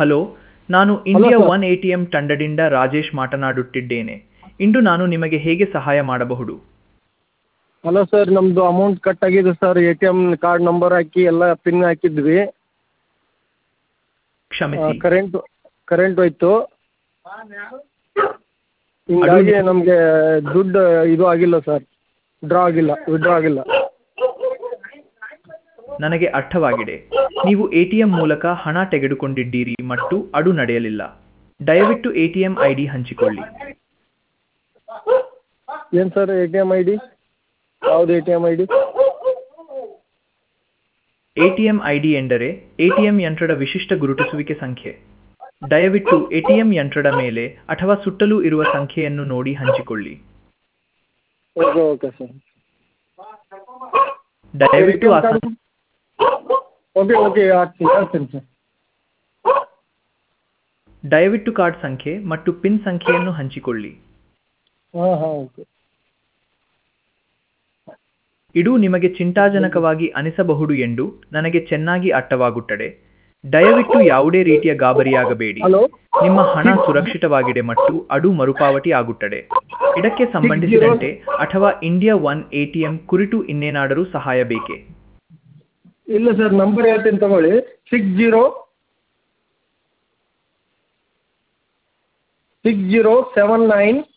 Hello ನಾನು India sir. One A T M ತಂಡದಿಂದ ರಾಜೇಶ್ ಮಾತನಾಡುತ್ತಿದ್ದೇನೆ ಇಂದು ನಾನು ನಿಮಗೆ ಹೇಗೆ ಸಹಾಯ ಮಾಡಬಹುದು ಹಲೋ ಸರ್ ನಮ್ಮದು ಅಮೌಂಟ್ ಕಟ್ ಆಗಿದೆ sir A T M card number ಹಾಕಿ ಎಲ್ಲ ಪಿನ್ ಹಾಕಿದ್ವಿ ಕ್ಷಮಿಸಿ ಕರೆಂಟ್ ಕರೆಂಟ್ ಹೋಯ್ತು ಹಿಂಗಾಗಿ ನಮಗೆ ದುಡ್ಡು ಇದು ಆಗಿಲ್ಲ ಸರ್ ಡ್ರಾ ಆಗಿಲ್ಲ ವಿಡ್ರಾ ಆಗಿಲ್ಲ ನನಗೆ ಅರ್ಥವಾಗಿದೆ ನೀವು ಎಟಿಎಂ ಮೂಲಕ ಹಣ ತೆಗೆದುಕೊಂಡಿದ್ದೀರಿ ಮತ್ತು ಅದು ನಡೆಯಲಿಲ್ಲ ದಯವಿಟ್ಟು ಎಟಿಎಂ ಐ ಡಿ ಹಂಚಿಕೊಳ್ಳಿ ಏನು sir A T M I D ಯಾವ್ದು A T M I D ATM I D ಎಂದರೆ ಎಟಿಎಂ ಯಂತ್ರದ ವಿಶಿಷ್ಟ ಗುರುತಿಸುವಿಕೆ ಸಂಖ್ಯೆ ದಯವಿಟ್ಟು ಎಟಿಎಂ ಯಂತ್ರದ ಮೇಲೆ ಅಥವಾ ಸುತ್ತಲೂ ಇರುವ ಸಂಖ್ಯೆಯನ್ನು ನೋಡಿ ಹಂಚಿಕೊಳ್ಳಿ ಓಕೆ ಓಕೆ ಸರ್ ದಯವಿಟ್ಟು ಆ ಸಂ- ಓಕೆ ಓಕೆ ಹಾಕ್ತೀನಿ ಹೇಳ್ತೀನಿ ಸರ್ ದಯವಿಟ್ಟು ಕಾರ್ಡ್ ಸಂಖ್ಯೆ ಮತ್ತು ಪಿನ್ ಸಂಖ್ಯೆಯನ್ನು ಹಂಚಿಕೊಳ್ಳಿ ಹಾಂ ಹಾಂ ಓಕೆ ಇದು ನಿಮಗೆ ಚಿಂತಾಜನಕವಾಗಿ ಅನಿಸಬಹುದು ಎಂದು ನನಗೆ ಚೆನ್ನಾಗಿ ಅರ್ಥವಾಗುತ್ತದೆ ದಯವಿಟ್ಟು ಯಾವುದೇ ರೀತಿಯ ಗಾಬರಿಯಾಗಬೇಡಿ ಹಲೋ ನಿಮ್ಮ ಹಣ ಸುರಕ್ಷಿತವಾಗಿದೆ ಮತ್ತು ಅದು ಮರುಪಾವತಿ ಆಗುತ್ತದೆ ಇದಕ್ಕೆ ಸಂಬಂಧಿಸಿದಂತೆ ಅಥವಾ ಇಂಡಿಯಾ ಒನ್ ಎಟಿಎಂ ಕುರಿತು ಇನ್ನೇನಾದರೂ ಸಹಾಯ ಬೇಕೇ ಇಲ್ಲ ಸರ್ ನಂಬರ್ ಹೇಳ್ತೀನಿ ತಗೊಳ್ಳಿ six zero six zero seven nine